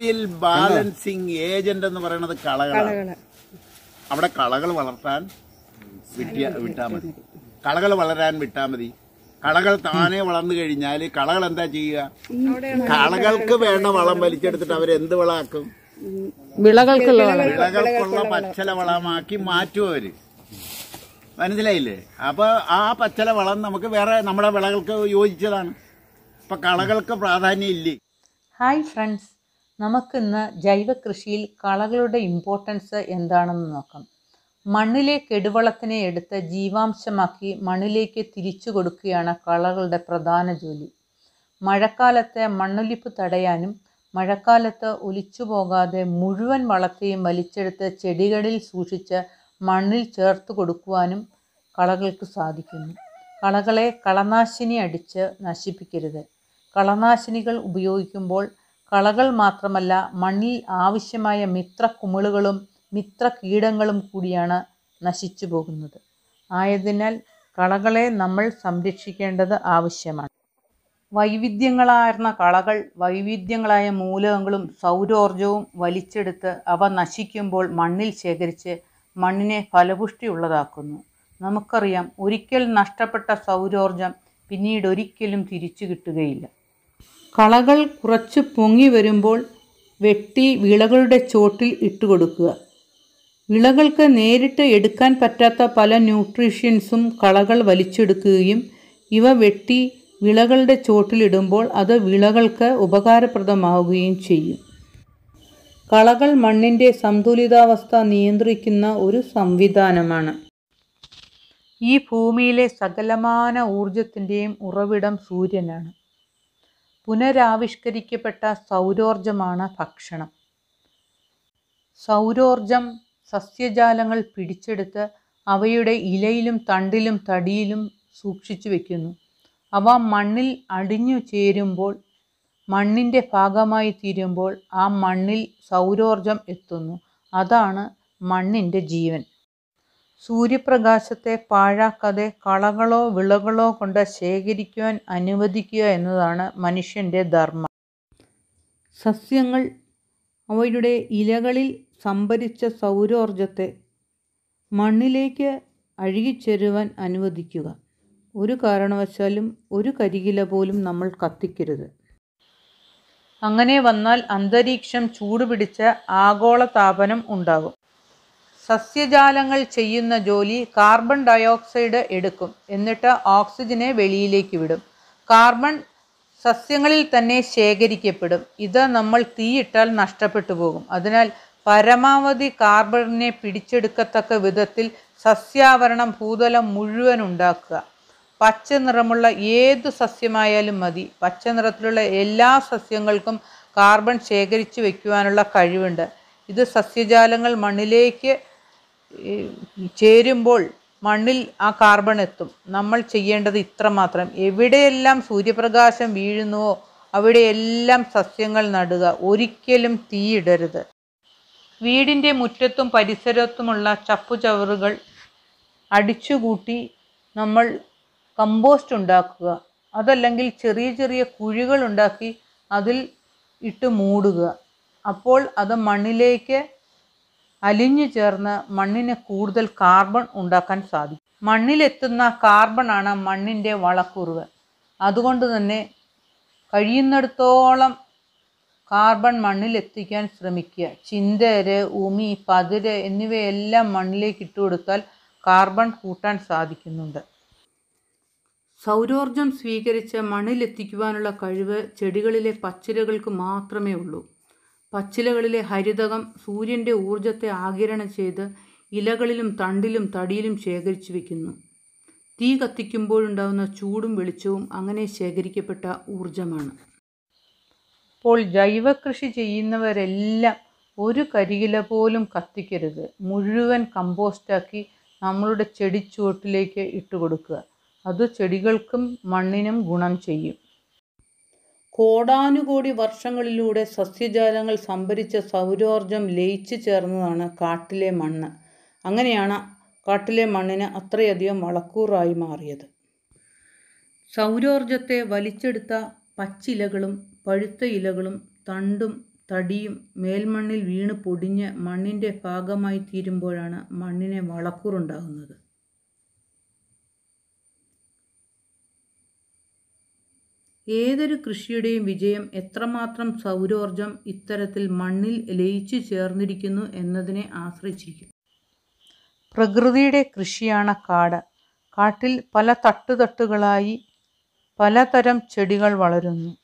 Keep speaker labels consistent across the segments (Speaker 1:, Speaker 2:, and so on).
Speaker 1: balancing agent എന്ന് പറയുന്നത് കളകളാണ്
Speaker 2: കളകള്
Speaker 1: അവിടെ കളകൾ വളർത്താൻ വിട്ടിയ വിട്ടാ മതി കളകൾ വളരാൻ വിട്ടാ മതി കളകൾ താനെ വളർന്നു കഴിഞ്ഞാൽ കളകൾ എന്താ ചെയ്യുക കളകൾക്ക് വേണ്ട വളം വലിച്ചെടുത്തിട്ട് അവരെന്ത് വളമാക്കും
Speaker 3: വിളകൾക്കുള്ള വളം
Speaker 1: വിളകൾക്കുള്ള പച്ചല വളമാക്കി മാറ്റും അവര് മനസ്സിലായില്ലേ അപ്പൊ ആ പച്ചല വളം നമുക്ക് വേറെ നമ്മുടെ വിളകൾക്ക് യോജിച്ചതാണ് അപ്പൊ കളകൾക്ക് പ്രാധാന്യം ഇല്ലേ
Speaker 3: ഹായ് ഫ്രണ്ട്സ് നമുക്കിന്ന് ജൈവ കൃഷിയിൽ കളകളുടെ ഇമ്പോർട്ടൻസ് എന്താണെന്ന് നോക്കാം മണ്ണിലെ കെടുവളത്തിനെ എടുത്ത് ജീവാംശമാക്കി മണ്ണിലേക്ക് തിരിച്ചു കൊടുക്കുകയാണ് കളകളുടെ പ്രധാന ജോലി മഴക്കാലത്തെ മണ്ണൊലിപ്പ് തടയാനും മഴക്കാലത്ത് ഒലിച്ചു പോകാതെ മുഴുവൻ വളത്തെയും വലിച്ചെടുത്ത് ചെടികളിൽ സൂക്ഷിച്ച് മണ്ണിൽ ചേർത്ത് കൊടുക്കുവാനും കളകൾക്ക് സാധിക്കുന്നു കളകളെ കളനാശിനി അടിച്ച് നശിപ്പിക്കരുത് കളനാശിനികൾ ഉപയോഗിക്കുമ്പോൾ കളകൾ മാത്രമല്ല മണ്ണിൽ ആവശ്യമായ മിത്ര കുമിളുകളും മിത്ര കീടങ്ങളും കൂടിയാണ് നശിച്ചു പോകുന്നത് ആയതിനാൽ കളകളെ നമ്മൾ സംരക്ഷിക്കേണ്ടത് ആവശ്യമാണ് വൈവിധ്യങ്ങളാർന്ന കളകൾ വൈവിധ്യങ്ങളായ മൂലകങ്ങളും സൗരോർജവും വലിച്ചെടുത്ത് അവ നശിക്കുമ്പോൾ മണ്ണിൽ ശേഖരിച്ച് മണ്ണിനെ ഫലപുഷ്ടിയുള്ളതാക്കുന്നു നമുക്കറിയാം ഒരിക്കൽ നഷ്ടപ്പെട്ട സൗരോർജം പിന്നീട് ഒരിക്കലും തിരിച്ചു കിട്ടുകയില്ല കളകൾ കുറച്ച് പൊങ്ങി വരുമ്പോൾ വെട്ടി വിളകളുടെ ചോട്ടിൽ ഇട്ടുകൊടുക്കുക വിളകൾക്ക് നേരിട്ട് എടുക്കാൻ പറ്റാത്ത പല ന്യൂട്രീഷ്യൻസും കളകൾ വലിച്ചെടുക്കുകയും ഇവ വെട്ടി വിളകളുടെ ചോട്ടിലിടുമ്പോൾ അത് വിളകൾക്ക് ഉപകാരപ്രദമാവുകയും ചെയ്യും കളകൾ മണ്ണിൻ്റെ സന്തുലിതാവസ്ഥ നിയന്ത്രിക്കുന്ന ഒരു സംവിധാനമാണ് ഈ ഭൂമിയിലെ സകലമാന ഊർജത്തിൻ്റെയും ഉറവിടം സൂര്യനാണ് പുനരാവിഷ്കരിക്കപ്പെട്ട സൗരോർജമാണ് ഭക്ഷണം സൗരോർജം സസ്യജാലങ്ങൾ പിടിച്ചെടുത്ത് അവയുടെ ഇലയിലും തണ്ടിലും തടിയിലും സൂക്ഷിച്ചു വെക്കുന്നു അവ മണ്ണിൽ അടിഞ്ഞു ചേരുമ്പോൾ മണ്ണിൻ്റെ ഭാഗമായി തീരുമ്പോൾ ആ മണ്ണിൽ സൗരോർജം എത്തുന്നു അതാണ് മണ്ണിൻ്റെ ജീവൻ സൂര്യപ്രകാശത്തെ പാഴാക്കാതെ കളകളോ വിളകളോ കൊണ്ട് ശേഖരിക്കുവാൻ അനുവദിക്കുക എന്നതാണ് മനുഷ്യൻ്റെ ധർമ്മം സസ്യങ്ങൾ അവയുടെ ഇലകളിൽ സംഭരിച്ച സൗരോർജത്തെ മണ്ണിലേക്ക് അഴുകിച്ചേരുവാൻ അനുവദിക്കുക ഒരു കാരണവശാലും ഒരു കരികില പോലും നമ്മൾ കത്തിക്കരുത് അങ്ങനെ വന്നാൽ അന്തരീക്ഷം ചൂടുപിടിച്ച ആഗോളതാപനം ഉണ്ടാകും സസ്യജാലങ്ങൾ ചെയ്യുന്ന ജോലി കാർബൺ ഡയോക്സൈഡ് എടുക്കും എന്നിട്ട് ഓക്സിജനെ വെളിയിലേക്ക് വിടും കാർബൺ സസ്യങ്ങളിൽ തന്നെ ശേഖരിക്കപ്പെടും ഇത് നമ്മൾ തീയിട്ടാൽ നഷ്ടപ്പെട്ടു പോകും അതിനാൽ പരമാവധി കാർബണിനെ പിടിച്ചെടുക്കത്തക്ക വിധത്തിൽ സസ്യാവരണം ഭൂതലം മുഴുവൻ ഉണ്ടാക്കുക പച്ച നിറമുള്ള ഏതു സസ്യമായാലും മതി പച്ച നിറത്തിലുള്ള എല്ലാ സസ്യങ്ങൾക്കും കാർബൺ ശേഖരിച്ചു വയ്ക്കുവാനുള്ള കഴിവുണ്ട് ഇത് സസ്യജാലങ്ങൾ മണ്ണിലേക്ക് ഈ, ചേരുമ്പോൾ മണ്ണിൽ ആ കാർബൺ എത്തും നമ്മൾ ചെയ്യേണ്ടത് ഇത്ര മാത്രം എവിടെയെല്ലാം സൂര്യപ്രകാശം വീഴുന്നുവോ അവിടെയെല്ലാം സസ്യങ്ങൾ നടുക ഒരിക്കലും തീയിടരുത് വീടിൻ്റെ മുറ്റത്തും പരിസരത്തുമുള്ള ചപ്പുചവറുകൾ അടിച്ചുകൂട്ടി നമ്മൾ കമ്പോസ്റ്റ് ഉണ്ടാക്കുക അതല്ലെങ്കിൽ ചെറിയ ചെറിയ കുഴികൾ ഉണ്ടാക്കി അതിൽ ഇട്ട് മൂടുക അപ്പോൾ അത് മണ്ണിലേക്ക് അലിഞ്ഞു ചേർന്ന് മണ്ണിന് കൂടുതൽ കാർബൺ ഉണ്ടാക്കാൻ സാധിക്കും മണ്ണിലെത്തുന്ന കാർബണാണ് മണ്ണിൻ്റെ വളക്കുറുവ് അതുകൊണ്ട് തന്നെ കഴിയുന്നിടത്തോളം കാർബൺ മണ്ണിലെത്തിക്കാൻ ശ്രമിക്കുക ചിന്തര് ഉമി പതിര് എന്നിവയെല്ലാം മണ്ണിലേക്ക് ഇട്ട് കൊടുത്താൽ കാർബൺ കൂട്ടാൻ സാധിക്കുന്നുണ്ട് സൗരോർജം സ്വീകരിച്ച് മണ്ണിലെത്തിക്കുവാനുള്ള കഴിവ് ചെടികളിലെ പച്ചിലകൾക്ക് മാത്രമേ ഉള്ളൂ പച്ചിലകളിലെ ഹരിതകം സൂര്യൻ്റെ ഊർജത്തെ ആഗിരണം ചെയ്ത് ഇലകളിലും തണ്ടിലും തടിയിലും ശേഖരിച്ചു വയ്ക്കുന്നു തീ കത്തിക്കുമ്പോഴുണ്ടാകുന്ന ചൂടും വെളിച്ചവും അങ്ങനെ ശേഖരിക്കപ്പെട്ട ഊർജമാണ് അപ്പോൾ ജൈവകൃഷി ചെയ്യുന്നവരെല്ലാം ഒരു കരികില പോലും കത്തിക്കരുത് മുഴുവൻ കമ്പോസ്റ്റാക്കി നമ്മളുടെ ചെടിച്ചുവട്ടിലേക്ക് ഇട്ട് കൊടുക്കുക അത് ചെടികൾക്കും മണ്ണിനും ഗുണം ചെയ്യും കോടാനുകോടി വർഷങ്ങളിലൂടെ സസ്യജാലങ്ങൾ സംഭരിച്ച സൗരോർജം ലയിച്ചു ചേർന്നതാണ് കാട്ടിലെ മണ്ണ് അങ്ങനെയാണ് കാട്ടിലെ മണ്ണിന് അത്രയധികം വളക്കൂറായി മാറിയത് സൗരോർജത്തെ വലിച്ചെടുത്ത പച്ചിലകളും പഴുത്ത ഇലകളും തണ്ടും തടിയും മേൽമണ്ണിൽ വീണ് പൊടിഞ്ഞ് മണ്ണിൻ്റെ ഭാഗമായി തീരുമ്പോഴാണ് മണ്ണിന് വളക്കൂറുണ്ടാകുന്നത് ഏതൊരു കൃഷിയുടെയും വിജയം എത്രമാത്രം സൗരോർജം ഇത്തരത്തിൽ മണ്ണിൽ ലയിച്ചു ചേർന്നിരിക്കുന്നു എന്നതിനെ ആശ്രയിച്ചിരിക്കും പ്രകൃതിയുടെ കൃഷിയാണ് കാട് കാട്ടിൽ പല തട്ടുതട്ടുകളായി പലതരം ചെടികൾ വളരുന്നു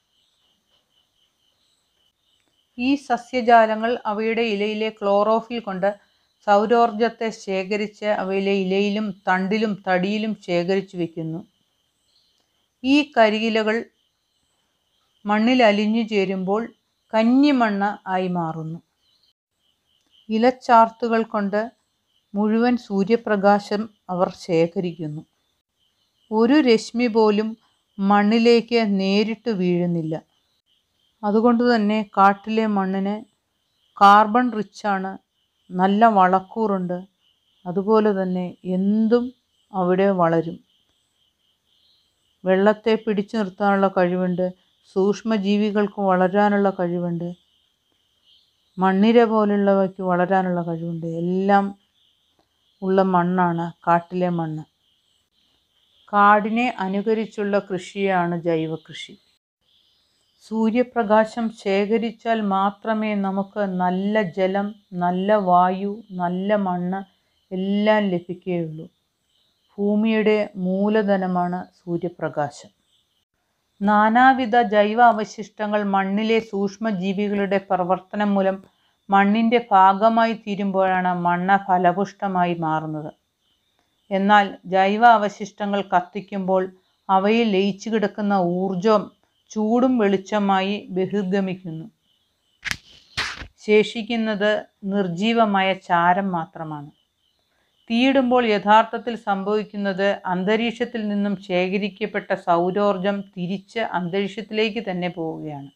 Speaker 3: ഈ സസ്യജാലങ്ങൾ അവയുടെ ഇലയിലെ ക്ലോറോഫിൽ കൊണ്ട് സൗരോർജത്തെ ശേഖരിച്ച് അവയിലെ ഇലയിലും തണ്ടിലും തടിയിലും ശേഖരിച്ചു വയ്ക്കുന്നു ഈ കരിയിലകൾ മണ്ണിൽ അലിഞ്ഞു ചേരുമ്പോൾ കഞ്ഞിമണ്ണ് ആയി മാറുന്നു ഇലച്ചാർത്തുകൾ കൊണ്ട് മുഴുവൻ സൂര്യപ്രകാശം അവർ ശേഖരിക്കുന്നു ഒരു രശ്മി പോലും മണ്ണിലേക്ക് നേരിട്ട് വീഴുന്നില്ല അതുകൊണ്ട് തന്നെ കാട്ടിലെ മണ്ണിന് കാർബൺ റിച്ചാണ് നല്ല വളക്കൂറുണ്ട് അതുപോലെ തന്നെ എന്തും അവിടെ വളരും വെള്ളത്തെ പിടിച്ചു നിർത്താനുള്ള കഴിവുണ്ട് സൂക്ഷ്മജീവികൾക്ക് വളരാനുള്ള കഴിവുണ്ട് മണ്ണിര പോലുള്ളവയ്ക്ക് വളരാനുള്ള കഴിവുണ്ട് എല്ലാം ഉള്ള മണ്ണാണ് കാട്ടിലെ മണ്ണ് കാടിനെ അനുകരിച്ചുള്ള കൃഷിയാണ് ജൈവകൃഷി സൂര്യപ്രകാശം ശേഖരിച്ചാൽ മാത്രമേ നമുക്ക് നല്ല ജലം നല്ല വായു നല്ല മണ്ണ് എല്ലാം ലഭിക്കുകയുള്ളൂ ഭൂമിയുടെ മൂലധനമാണ് സൂര്യപ്രകാശം നാനാവിധ ജൈവ അവശിഷ്ടങ്ങൾ മണ്ണിലെ സൂക്ഷ്മജീവികളുടെ പ്രവർത്തനം മൂലം മണ്ണിൻ്റെ ഭാഗമായി തീരുമ്പോഴാണ് മണ്ണ് ഫലപുഷ്ടമായി മാറുന്നത് എന്നാൽ ജൈവ അവശിഷ്ടങ്ങൾ കത്തിക്കുമ്പോൾ അവയിൽ ലയിച്ചു കിടക്കുന്ന ഊർജം ചൂടും വെളിച്ചമായി ബഹിർഗമിക്കുന്നു ശേഷിക്കുന്നത് നിർജീവമായ ചാരം മാത്രമാണ് തീയിടുമ്പോൾ യഥാർത്ഥത്തിൽ സംഭവിക്കുന്നത് അന്തരീക്ഷത്തിൽ നിന്നും ശേഖരിക്കപ്പെട്ട സൗരോർജം തിരിച്ച് അന്തരീക്ഷത്തിലേക്ക് തന്നെ പോവുകയാണ്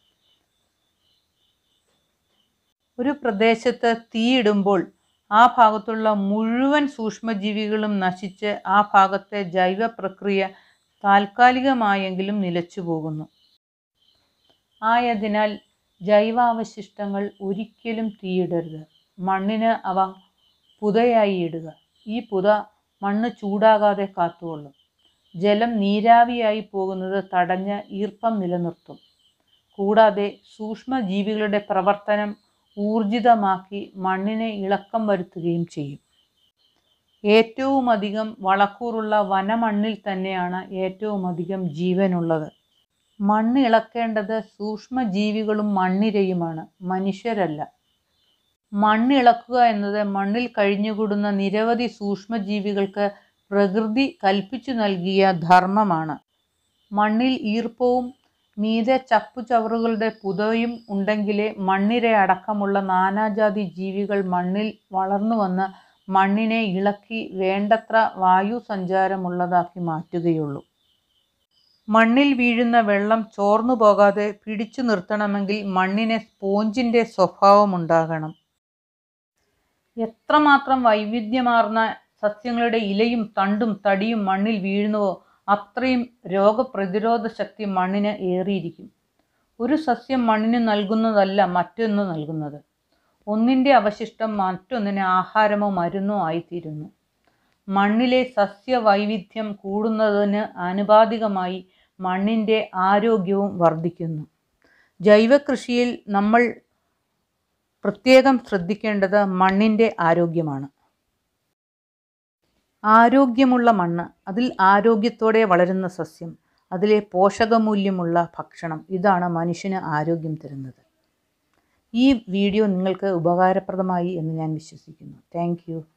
Speaker 3: ഒരു പ്രദേശത്ത് തീയിടുമ്പോൾ ആ ഭാഗത്തുള്ള മുഴുവൻ സൂക്ഷ്മജീവികളും നശിച്ച് ആ ഭാഗത്തെ ജൈവ പ്രക്രിയ താൽക്കാലികമായെങ്കിലും നിലച്ചു പോകുന്നു ആയതിനാൽ ജൈവാവശിഷ്ടങ്ങൾ ഒരിക്കലും തീയിടരുത് മണ്ണിന് അവ പുതയായി ഇടുക ഈ പുത മണ്ണ് ചൂടാകാതെ കാത്തുകൊള്ളും ജലം നീരാവിയായി പോകുന്നത് തടഞ്ഞ് ഈർപ്പം നിലനിർത്തും കൂടാതെ സൂക്ഷ്മജീവികളുടെ പ്രവർത്തനം ഊർജിതമാക്കി മണ്ണിനെ ഇളക്കം വരുത്തുകയും ചെയ്യും ഏറ്റവും അധികം വളക്കൂറുള്ള വനമണ്ണിൽ തന്നെയാണ് ഏറ്റവും അധികം ജീവനുള്ളത് മണ്ണ് ഇളക്കേണ്ടത് സൂക്ഷ്മജീവികളും മണ്ണിരയുമാണ് മനുഷ്യരല്ല മണ്ണ് ഇളക്കുക എന്നത് മണ്ണിൽ കഴിഞ്ഞുകൂടുന്ന നിരവധി സൂക്ഷ്മജീവികൾക്ക് പ്രകൃതി കൽപ്പിച്ചു നൽകിയ ധർമ്മമാണ് മണ്ണിൽ ഈർപ്പവും മീതെ ചപ്പുചവറുകളുടെ പുതയും ഉണ്ടെങ്കിലേ മണ്ണിര അടക്കമുള്ള നാനാജാതി ജീവികൾ മണ്ണിൽ വളർന്നു വന്ന് മണ്ണിനെ ഇളക്കി വേണ്ടത്ര വായു സഞ്ചാരമുള്ളതാക്കി മാറ്റുകയുള്ളൂ മണ്ണിൽ വീഴുന്ന വെള്ളം ചോർന്നു പോകാതെ പിടിച്ചു നിർത്തണമെങ്കിൽ മണ്ണിന് സ്പോഞ്ചിൻ്റെ സ്വഭാവമുണ്ടാകണം എത്രമാത്രം വൈവിധ്യമാർന്ന സസ്യങ്ങളുടെ ഇലയും തണ്ടും തടിയും മണ്ണിൽ വീഴുന്നുവോ അത്രയും രോഗപ്രതിരോധ ശക്തി മണ്ണിന് ഏറിയിരിക്കും ഒരു സസ്യം മണ്ണിന് നൽകുന്നതല്ല മറ്റൊന്ന് നൽകുന്നത് ഒന്നിൻ്റെ അവശിഷ്ടം മറ്റൊന്നിന് ആഹാരമോ മരുന്നോ ആയിത്തീരുന്നു മണ്ണിലെ സസ്യവൈവിധ്യം കൂടുന്നതിന് ആനുപാതികമായി മണ്ണിൻ്റെ ആരോഗ്യവും വർദ്ധിക്കുന്നു ജൈവകൃഷിയിൽ നമ്മൾ പ്രത്യേകം ശ്രദ്ധിക്കേണ്ടത് മണ്ണിൻ്റെ ആരോഗ്യമാണ് ആരോഗ്യമുള്ള മണ്ണ് അതിൽ ആരോഗ്യത്തോടെ വളരുന്ന സസ്യം അതിലെ പോഷകമൂല്യമുള്ള ഭക്ഷണം ഇതാണ് മനുഷ്യന് ആരോഗ്യം തരുന്നത് ഈ വീഡിയോ നിങ്ങൾക്ക് ഉപകാരപ്രദമായി എന്ന് ഞാൻ വിശ്വസിക്കുന്നു താങ്ക്